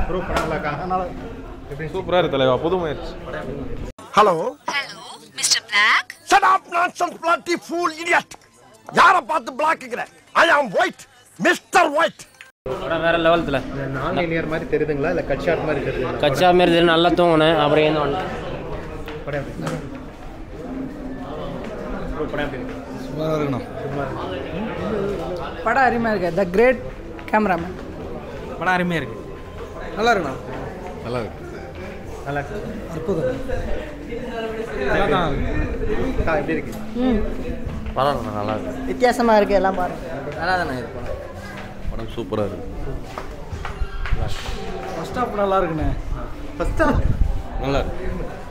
Bro படம் நல்லா இருக்கா அதனால எப்படி சூப்பராக இருக்கு தலைவா புது முயற்சி hello hello mister Black shut up nonsense bloody fool idiot யார பார்த்து பிளாக்குங்கிற ஐ ஆம் ஒயிட் மிஸ்டர் ஒயிட் படம் வேற லெவலத்தில் நான் லினியர் மாதிரி தெரியுதுங்களா இல்லை கட் ஷாட் மாதிரி தெரியுதுங்களா கச்சா மாரி தெரியும் நல்லா தூங்கினேன் அப்புறம் ஏந்து வந்துட்டேன் படம் எப்படி ப்ரோ படம் எப்படி இருக்கு சூப்பராக இருக்குண்ணா படம் அருமையாக இருக்கு த கிரேட் கேமராமேன் படம் அருமையாக இருக்கு நல்லா இருக்குண்ணா நல்லா இருக்கு நல்லா இருக்கு அற்புதம் நல்லா தான் அக்கா, எப்படி இருக்கு ம் படம் நல்லா இருக்கு வித்தியாசமாக இருக்குது எல்லாம் பாருங்க நல்லா தானே இருக்கும் படம் சூப்பராக இருக்கு ஃபஸ்ட் ஆஃப் நல்லா இருக்குண்ணே ஃபஸ்ட்டாக நல்லா இருக்கு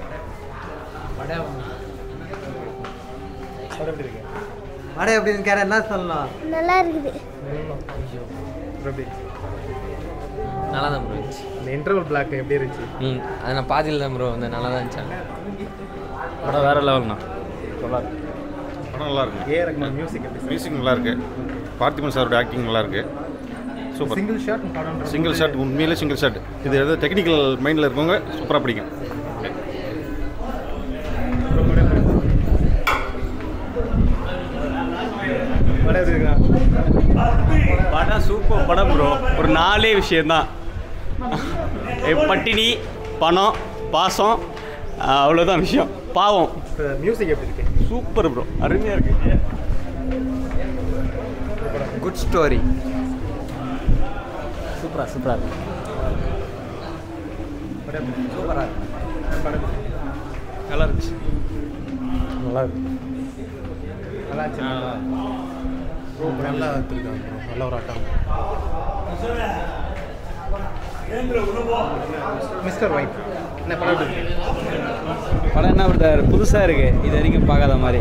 படம் எப்படி இருக்கு படம் எப்படின்னு கேட்ட என்ன சொல்லலாம் நல்லா இருக்குது ப்ரோ எப்படி இருக்கு? நல்லா தான் ப்ரோ இருந்துச்சு இந்த இன்டர்வல் பிளாக் எப்படி இருந்துச்சு ம் அது நான் பாதியில் தான் ப்ரோ வந்து நல்லா தான் இருந்துச்சு படம் வேற லெவல்ண்ணா நல்லா இருக்கு படம் நல்லா இருக்கு ஏ ரகுமான் மியூசிக் எப்படி மியூசிக் நல்லா இருக்கு பார்த்திபன் சாரோட ஆக்டிங் நல்லா இருக்கு சூப்பர் சிங்கிள் ஷாட் படம் சிங்கிள் ஷாட் உண்மையிலே சிங்கிள் ஷாட் இது எதாவது டெக்னிக்கல் மைண்டில் இருக்கவங்க சூப்பராக பிடிக்கும் படம் எப்படி இருக்கா படம் சூப்பர் படம் ப்ரோ ஒரு நாலே விஷயந்தான் பட்டினி பணம் பாசம் ஆஹ் அவ்வளோதான் விஷயம் பாவம் மியூசிக் எப்படி இருக்கு சூப்பர் ப்ரோ அருமையாக இருக்கு குட் ஸ்டோரி சூப்பராக சூப்பராக இருக்கு படம் எப்படி இருக்கு? சூப்பராக இருக்கு படம் எப்படி இருக்கு? நல்லா இருந்துச்சு நல்லா இருக்கு நல்லா இருந்துச்சு ப்ரோ நல்லா எடுத்துருக்காங்க ப்ரோ நல்ல ஒரு ஆட்டம் மிஸ்டர் ஒயிட் என்ன படம் எப்படி இருக்கு படம் என்ன பிரதர் புதுசாக இருக்கு இது வரைக்கும் பார்க்காத மாதிரி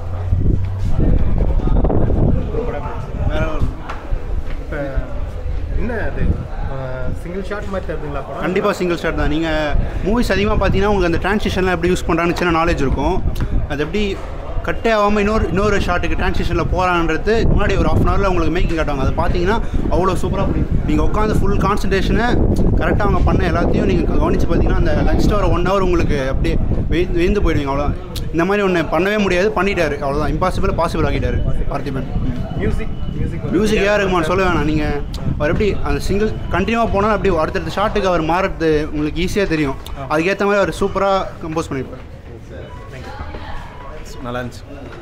இப்போ என்ன அது சிங்கிள் ஷாட் மாதிரி தருதுங்களா படம் கண்டிப்பாக சிங்கிள் ஷாட் தான் நீங்கள் மூவிஸ் அதிகமாக பார்த்தீங்கன்னா உங்களுக்கு அந்த ட்ரான்ஸ்லேஷன்லாம் எப்படி யூஸ் பண்ணுறான்னு சின்ன நாலேஜ் இருக்கும் அது எப்படி கட்டே ஆகாமல் இன்னொரு இன்னொரு ஷாட்டுக்கு ட்ரான்ஸ்லேஷனில் போகிறான்றது முன்னாடி ஒரு ஆஃப் அன் ஹவரில் உங்களுக்கு மேக்கிங் காட்டுவாங்க அதை பார்த்தீங்கன்னா அவ்வளோ சூப்பராக புரியும் நீங்கள் உட்காந்து ஃபுல் கான்சன்ட்ரேஷனை கரெக்டாக அவங்க பண்ண எல்லாத்தையும் நீங்கள் கவனித்து பார்த்தீங்கன்னா அந்த லஞ்ச் ஒரு ஒன் ஹவர் உங்களுக்கு அப்படியே வெய் வெந்து போயிடுவீங்க அவ்வளோதான் இந்த மாதிரி ஒன்று பண்ணவே முடியாது பண்ணிட்டாரு அவ்வளோதான் இம்பாசிபிள் பாசிபிள் ஆக்கிட்டாரு Parthiban music music music AR Rahman சொல்ல வேணாம் நீங்கள் அவர் எப்படி அந்த சிங்கிள் கண்டினியூவாக போனாலும் அப்படி அடுத்தடுத்த ஷாட்டுக்கு அவர் மாறுறது உங்களுக்கு ஈஸியாக தெரியும் அதுக்கேற்ற மாதிரி அவர் சூப்பராக கம்போஸ் பண்ணியிருப்பார் நல்லா இருந்துச்சு